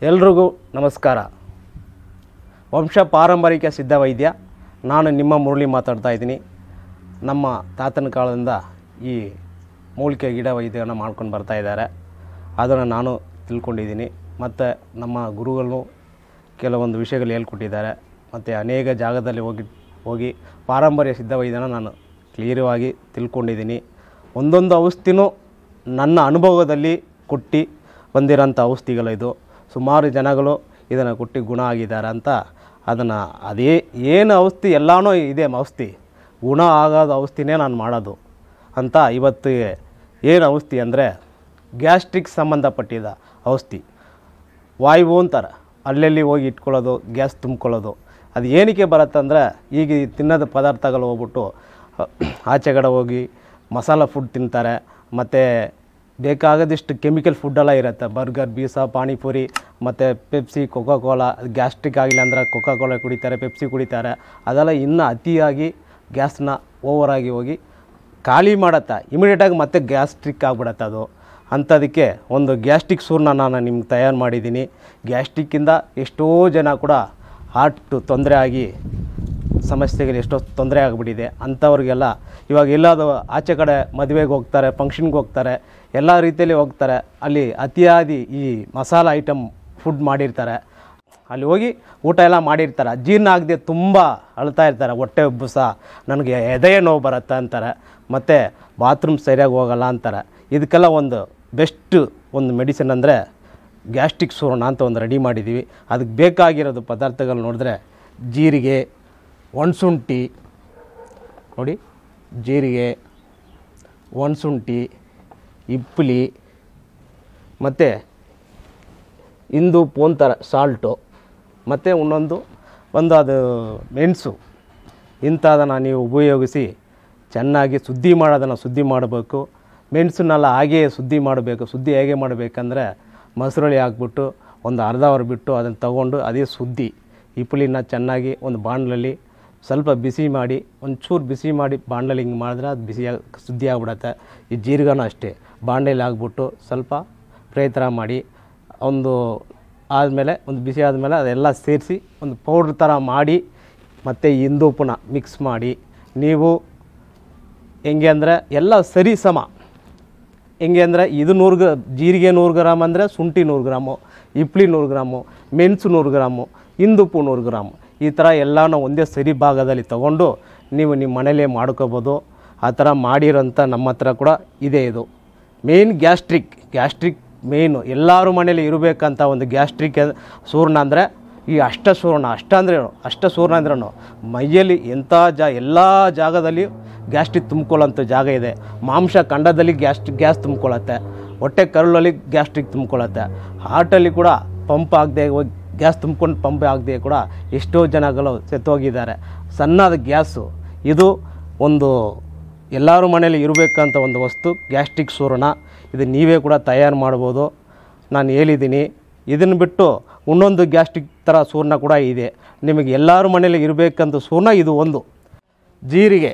ಎಲ್ರಿಗೂ ನಮಸ್ಕಾರ ವಂಶ ಪಾರಂಪರಿಕ ಸಿದ್ಧ ವೈದ್ಯ ನಾನು ನಿಮ್ಮ ಮುರಳಿ ಮಾತಾಡ್ತಾ ಇದ್ದೀನಿ ನಮ್ಮ ತಾತನ ಕಾಲದಿಂದ ಈ ಮೂಲಿಕೆ ಗಿಡ ವೈದ್ಯವನ್ನು ಮಾಡ್ಕೊಂಡು ಬರ್ತಾ ಇದ್ದಾರೆ ಅದನ್ನು ನಾನು ತಿಳ್ಕೊಂಡಿದ್ದೀನಿ ಮತ್ತು ನಮ್ಮ ಗುರುಗಳು ಕೆಲವೊಂದು ವಿಷಯಗಳು ಹೇಳ್ಕೊಟ್ಟಿದ್ದಾರೆ ಮತ್ತು ಅನೇಕ ಜಾಗದಲ್ಲಿ ಹೋಗಿ ಹೋಗಿ ಪಾರಂಪರ್ಯ ಸಿದ್ಧ ವೈದ್ಯನ ನಾನು ಕ್ಲಿಯರವಾಗಿ ತಿಳ್ಕೊಂಡಿದ್ದೀನಿ ಒಂದೊಂದು ಔಷಧಿನೂ ನನ್ನ ಅನುಭವದಲ್ಲಿ ಕೊಟ್ಟು ಬಂದಿರೋಂಥ ಔಷಧಿಗಳು ಇದು ಸುಮಾರು ಜನಗಳು ಇದನ್ನು ಕೊಟ್ಟು ಗುಣ ಆಗಿದ್ದಾರೆ ಅಂತ ಅದನ್ನು ಅದೇ ಏನು ಔಷಧಿ ಎಲ್ಲನೂ ಇದೆ ಔಷಧಿ ಗುಣ ಆಗೋದು ಔಷಧಿನೇ ನಾನು ಮಾಡೋದು ಅಂತ ಇವತ್ತು ಏನು ಔಷಧಿ ಅಂದರೆ ಗ್ಯಾಸ್ಟ್ರಿಕ್ ಸಂಬಂಧಪಟ್ಟಿದ ಔಷಧಿ ವಾಯು ಅಂತಾರೆ ಅಲ್ಲಲ್ಲಿ ಹೋಗಿ ಇಟ್ಕೊಳ್ಳೋದು ಗ್ಯಾಸ್ ತುಂಬ್ಕೊಳ್ಳೋದು ಅದು ಏನಕ್ಕೆ ಬರುತ್ತಂದ್ರೆ ಈಗ ಈ ತಿನ್ನೋದು ಪದಾರ್ಥಗಳು ಹೋಗ್ಬಿಟ್ಟು ಆಚೆಗಡೆ ಹೋಗಿ ಮಸಾಲ ಫುಡ್ ತಿಂತಾರೆ ಮತ್ತು ಬೇಕಾಗದಿಷ್ಟು ಕೆಮಿಕಲ್ ಫುಡ್ಡೆಲ್ಲ ಇರುತ್ತೆ ಬರ್ಗರ್ ಬೀಸಾ ಪಾನಿಪುರಿ ಮತ್ತು ಪೆಪ್ಸಿ ಕೊಕೋ ಕೋಲಾ ಗ್ಯಾಸ್ಟ್ರಿಕ್ ಆಗಿಲ್ಲ ಅಂದ್ರೆ ಕೊಕೋ ಕೋಲಾ ಕುಡಿತಾರೆ ಪೆಪ್ಸಿ ಕುಡಿತಾರೆ ಅದೆಲ್ಲ ಇನ್ನೂ ಅತಿಯಾಗಿ ಗ್ಯಾಸ್ನ ಓವರಾಗಿ ಹೋಗಿ ಖಾಲಿ ಮಾಡತ್ತೆ ಇಮಿಡಿಯೇಟಾಗಿ ಮತ್ತೆ ಗ್ಯಾಸ್ಟ್ರಿಕ್ ಆಗಿಬಿಡತ್ತೆ ಅದು ಅಂಥದಕ್ಕೆ ಒಂದು ಗ್ಯಾಸ್ಟ್ರಿಕ್ ಸೂರ್ನ ನಾನು ನಿಮ್ಗೆ ತಯಾರು ಮಾಡಿದ್ದೀನಿ ಗ್ಯಾಸ್ಟ್ರಿಕ್ಕಿಂದ ಎಷ್ಟೋ ಜನ ಕೂಡ ಹಾರ್ಟ್ ತೊಂದರೆ ಆಗಿ ಸಮಸ್ಯೆಗಳು ಎಷ್ಟೋ ತೊಂದರೆ ಆಗಿಬಿಟ್ಟಿದೆ ಅಂಥವ್ರಿಗೆಲ್ಲ ಇವಾಗ ಎಲ್ಲಾದರೂ ಆಚೆ ಕಡೆ ಮದುವೆಗೆ ಹೋಗ್ತಾರೆ ಫಂಕ್ಷನ್ಗೆ ಹೋಗ್ತಾರೆ ಎಲ್ಲ ರೀತಿಯಲ್ಲಿ ಹೋಗ್ತಾರೆ ಅಲ್ಲಿ ಅತಿಯಾದಿ ಈ ಮಸಾಲ ಐಟಮ್ ಫುಡ್ ಮಾಡಿರ್ತಾರೆ ಅಲ್ಲಿ ಹೋಗಿ ಊಟ ಎಲ್ಲ ಮಾಡಿರ್ತಾರೆ ಜೀರ್ಣ ಆಗದೆ ತುಂಬ ಅಳ್ತಾ ಇರ್ತಾರೆ ಹೊಟ್ಟೆ ಉಬ್ಬಸ ನನಗೆ ಎದೆಯ ನೋವು ಬರುತ್ತೆ ಅಂತಾರೆ ಮತ್ತು ಬಾತ್ರೂಮ್ ಸರಿಯಾಗಿ ಹೋಗಲ್ಲ ಅಂತಾರೆ ಇದಕ್ಕೆಲ್ಲ ಒಂದು ಬೆಸ್ಟ್ ಒಂದು ಮೆಡಿಸಿನ್ ಅಂದರೆ ಗ್ಯಾಸ್ಟ್ರಿಕ್ ಸೂರ್ಣ ಅಂತ ಒಂದು ರೆಡಿ ಮಾಡಿದ್ದೀವಿ ಅದಕ್ಕೆ ಬೇಕಾಗಿರೋದು ಪದಾರ್ಥಗಳು ನೋಡಿದ್ರೆ ಜೀರಿಗೆ ಒಣಸುಂಠಿ ನೋಡಿ ಜೀರಿಗೆ ಒಣಸುಂಠಿ ಇಪ್ಪಲಿ ಮತ್ತು ಇಂದು ಪೋಂತರ ಸಾಲ್ಟು ಮತ್ತು ಇನ್ನೊಂದು ಒಂದು ಅದು ಮೆಣಸು ಇಂಥದನ್ನು ನೀವು ಉಪಯೋಗಿಸಿ ಚೆನ್ನಾಗಿ ಶುದ್ಧಿ ಮಾಡೋದನ್ನು ಶುದ್ಧಿ ಮಾಡಬೇಕು ಮೆಣಸನ್ನೆಲ್ಲ ಹಾಗೆಯೇ ಶುದ್ಧಿ ಮಾಡಬೇಕು ಶುದ್ಧಿ ಹೇಗೆ ಮಾಡಬೇಕಂದ್ರೆ ಮೊಸರಳಿ ಹಾಕ್ಬಿಟ್ಟು ಒಂದು ಅರ್ಧ ಅವರ್ ಬಿಟ್ಟು ಅದನ್ನು ತಗೊಂಡು ಅದೇ ಶುದ್ಧಿ ಇಪ್ಪಲಿನ ಚೆನ್ನಾಗಿ ಒಂದು ಬಾಣಲಲ್ಲಿ ಸ್ವಲ್ಪ ಬಿಸಿ ಮಾಡಿ ಒಂಚೂರು ಬಿಸಿ ಮಾಡಿ ಬಾಣಲಲ್ಲಿ ಹಿಂಗೆ ಮಾಡಿದ್ರೆ ಅದು ಬಿಸಿಯಾಗಿ ಶುದ್ಧಿ ಆಗಿಬಿಡತ್ತೆ ಈ ಜೀರಿಗೆನೂ ಅಷ್ಟೇ ಬಾಣಲೆಯಲ್ಲಿ ಹಾಕ್ಬಿಟ್ಟು ಸ್ವಲ್ಪ ಫ್ರೈ ಥರ ಮಾಡಿ ಒಂದು ಆದಮೇಲೆ ಒಂದು ಬಿಸಿ ಆದಮೇಲೆ ಅದೆಲ್ಲ ಸೇರಿಸಿ ಒಂದು ಪೌಡ್ರ್ ಥರ ಮಾಡಿ ಮತ್ತು ಇಂದು ಪುನಃ ಮಿಕ್ಸ್ ಮಾಡಿ ನೀವು ಹೆಂಗೆ ಅಂದರೆ ಎಲ್ಲ ಸರಿ ಸಮ ಹೆಂಗೆ ಅಂದರೆ ಇದು ನೂರು ಗ್ರ ಜೀರಿಗೆ ನೂರು ಗ್ರಾಮ್ ಅಂದರೆ ಶುಂಠಿ ನೂರು ಗ್ರಾಮು ಇಪ್ಲಿ ನೂರು ಗ್ರಾಮು ಮೆಣಸು ನೂರು ಗ್ರಾಮು ಇಂದುಪ್ಪು ನೂರು ಗ್ರಾಮು ಈ ಥರ ಎಲ್ಲನೂ ಒಂದೇ ಸರಿ ಭಾಗದಲ್ಲಿ ತೊಗೊಂಡು ನೀವು ನಿಮ್ಮ ಮನೇಲೇ ಮಾಡ್ಕೋಬೋದು ಆ ಥರ ಮಾಡಿರೋಂಥ ನಮ್ಮ ಹತ್ರ ಕೂಡ ಇದೆ ಇದು ಮೇನ್ ಗ್ಯಾಸ್ಟ್ರಿಕ್ ಗ್ಯಾಸ್ಟ್ರಿಕ್ ಮೇಯ್ನು ಎಲ್ಲರೂ ಮನೇಲಿ ಇರಬೇಕಂತ ಒಂದು ಗ್ಯಾಸ್ಟ್ರಿಕ್ ಸೂರ್ಣ ಅಂದರೆ ಈ ಅಷ್ಟ ಸೂರ್ಣ ಅಷ್ಟ ಅಂದ್ರೆ ಏನು ಅಷ್ಟ ಸೂರ್ಣ ಅಂದ್ರೂ ಮೈಯಲ್ಲಿ ಎಂಥ ಜಾ ಎಲ್ಲ ಜಾಗದಲ್ಲಿ ಗ್ಯಾಸ್ಟ್ರಿಕ್ ತುಂಬ್ಕೊಳ್ಳೋಂಥ ಜಾಗ ಇದೆ ಮಾಂಸ ಖಂಡದಲ್ಲಿ ಗ್ಯಾಸ್ಟ್ರಿಕ್ ಗ್ಯಾಸ್ ತುಂಬ್ಕೊಳ್ಳುತ್ತೆ ಹೊಟ್ಟೆ ಕರುಳಲ್ಲಿ ಗ್ಯಾಸ್ಟ್ರಿಕ್ ತುಂಬ್ಕೊಳ್ಳುತ್ತೆ ಹಾರ್ಟಲ್ಲಿ ಕೂಡ ಪಂಪ್ ಆಗದೆ ಹೋಗಿ ಗ್ಯಾಸ್ ತುಂಬ್ಕೊಂಡು ಪಂಪ್ ಆಗದೆ ಕೂಡ ಎಷ್ಟೋ ಜನಗಳು ಸತ್ತೋಗಿದ್ದಾರೆ ಸಣ್ಣದ ಗ್ಯಾಸು ಇದು ಒಂದು ಎಲ್ಲರ ಮನೇಲಿ ಇರಬೇಕಂತ ಒಂದು ವಸ್ತು ಗ್ಯಾಸ್ಟ್ರಿಕ್ ಸೂರ್ಣ ಇದು ನೀವೇ ಕೂಡ ತಯಾರು ಮಾಡ್ಬೋದು ನಾನು ಹೇಳಿದ್ದೀನಿ ಇದನ್ನು ಬಿಟ್ಟು ಇನ್ನೊಂದು ಗ್ಯಾಸ್ಟ್ರಿಕ್ ಥರ ಸೂರ್ಣ ಕೂಡ ಇದೆ ನಿಮಗೆ ಎಲ್ಲರ ಮನೇಲಿ ಇರಬೇಕಂತ ಸೂರ್ಣ ಇದು ಒಂದು ಜೀರಿಗೆ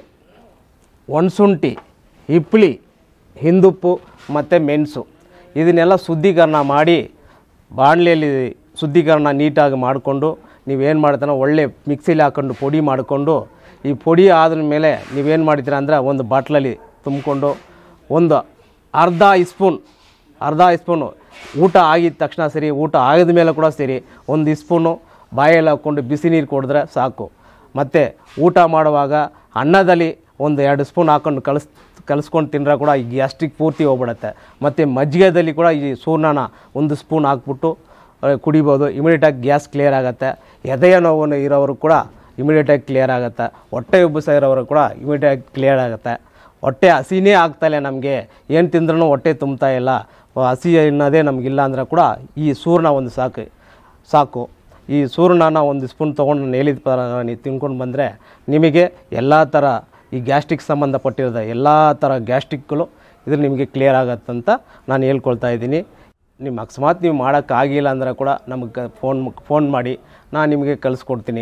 ಒಣಸುಂಠಿ ಹಿಪ್ಪಲಿ ಹಿಂದುಪ್ಪು ಮತ್ತು ಮೆಣಸು ಇದನ್ನೆಲ್ಲ ಶುದ್ಧೀಕರಣ ಮಾಡಿ ಬಾಣಲೆಯಲ್ಲಿ ಶುದ್ಧೀಕರಣ ನೀಟಾಗಿ ಮಾಡಿಕೊಂಡು ನೀವೇನು ಮಾಡ್ತಾನೋ ಒಳ್ಳೆ ಮಿಕ್ಸಿಲಿ ಹಾಕ್ಕೊಂಡು ಪೊಡಿ ಮಾಡಿಕೊಂಡು ಈ ಪೊಡಿ ಆದ ಮೇಲೆ ನೀವೇನು ಮಾಡ್ತೀರ ಅಂದರೆ ಒಂದು ಬಾಟ್ಲಲ್ಲಿ ತುಂಬಿಕೊಂಡು ಒಂದು ಅರ್ಧ ಸ್ಪೂನ್ ಅರ್ಧ ಸ್ಪೂನು ಊಟ ಆಗಿದ ತಕ್ಷಣ ಸರಿ ಊಟ ಆಗಿದ ಮೇಲೆ ಕೂಡ ಸರಿ ಒಂದು ಸ್ಪೂನು ಬಾಯಲ್ಲಿ ಹಾಕ್ಕೊಂಡು ಬಿಸಿ ನೀರು ಕುಡಿದ್ರೆ ಸಾಕು ಮತ್ತು ಊಟ ಮಾಡುವಾಗ ಅನ್ನದಲ್ಲಿ ಒಂದು ಎರಡು ಸ್ಪೂನ್ ಹಾಕ್ಕೊಂಡು ಕಲಿಸ್ ಕಲಿಸ್ಕೊಂಡು ತಿಂದರೆ ಕೂಡ ಈ ಗ್ಯಾಸ್ಟ್ರಿಕ್ ಪೂರ್ತಿ ಹೋಗ್ಬಿಡುತ್ತೆ ಮತ್ತು ಮಜ್ಜಿಗೆದಲ್ಲಿ ಕೂಡ ಈ ಸೂರ್ಣನ ಒಂದು ಸ್ಪೂನ್ ಹಾಕ್ಬಿಟ್ಟು ಆ, ಕುಡಿಬೋದು ಇಮಿಡಿಯೇಟಾಗಿ ಗ್ಯಾಸ್ ಕ್ಲಿಯರ್ ಆಗುತ್ತೆ ಎದೆಯ ನೋವು ಇರೋರು ಕೂಡ ಇಮಿಡಿಯೇಟಾಗಿ ಕ್ಲಿಯರ್ ಆಗುತ್ತೆ ಹೊಟ್ಟೆ ಉಬ್ಬಸ ಇರೋರು ಕೂಡ ಇಮಿಡಿಯೇಟಾಗಿ ಕ್ಲಿಯರ್ ಆಗುತ್ತೆ ಹೊಟ್ಟೆ ಹಸಿನೇ ಆಗ್ತಾಯಿಲ್ಲ ನಮಗೆ ಏನು ತಿಂದ್ರೂ ಹೊಟ್ಟೆ ತುಂಬ್ತಾ ಇಲ್ಲ ಹಸಿ ಅನ್ನೋದೇ ನಮಗಿಲ್ಲ ಅಂದ್ರೆ ಕೂಡ ಈ ಸೂರ್ಣ ಒಂದು ಸಾಕು ಸಾಕು ಈ ಸೂರ್ಣನ ಒಂದು ಸ್ಪೂನ್ ತೊಗೊಂಡು ನಾನು ಹೇಳಿದ ಥರ ನೀವು ತಿನ್ಕೊಂಡು ಬಂದರೆ ನಿಮಗೆ ಎಲ್ಲ ಥರ ಈ ಗ್ಯಾಸ್ಟ್ರಿಕ್ ಸಂಬಂಧಪಟ್ಟಿರೋದ ಎಲ್ಲ ಥರ ಗ್ಯಾಸ್ಟ್ರಿಕ್ಗಳು ಇದು ನಿಮಗೆ ಕ್ಲಿಯರ್ ಆಗತ್ತಂತ ನಾನು ಹೇಳ್ಕೊಳ್ತಾ ಇದ್ದೀನಿ ನಿಮ್ಮ ಅಕಸ್ಮಾತ್ ನೀವು ಮಾಡೋಕ್ಕಾಗಿಲ್ಲ ಅಂದ್ರೆ ಕೂಡ ನಮಗೆ ಫೋನ್ ಫೋನ್ ಮಾಡಿ ನಾನು ನಿಮಗೆ ಕಳಿಸ್ಕೊಡ್ತೀನಿ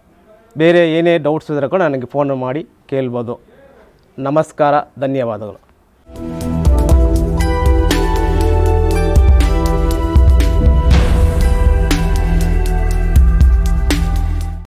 ಬೇರೆ ಏನೇ ಡೌಟ್ಸ್ ಇದ್ದರೆ ಕೂಡ ನನಗೆ ಫೋನ್ ಮಾಡಿ ಕೇಳ್ಬೋದು ನಮಸ್ಕಾರ ಧನ್ಯವಾದಗಳು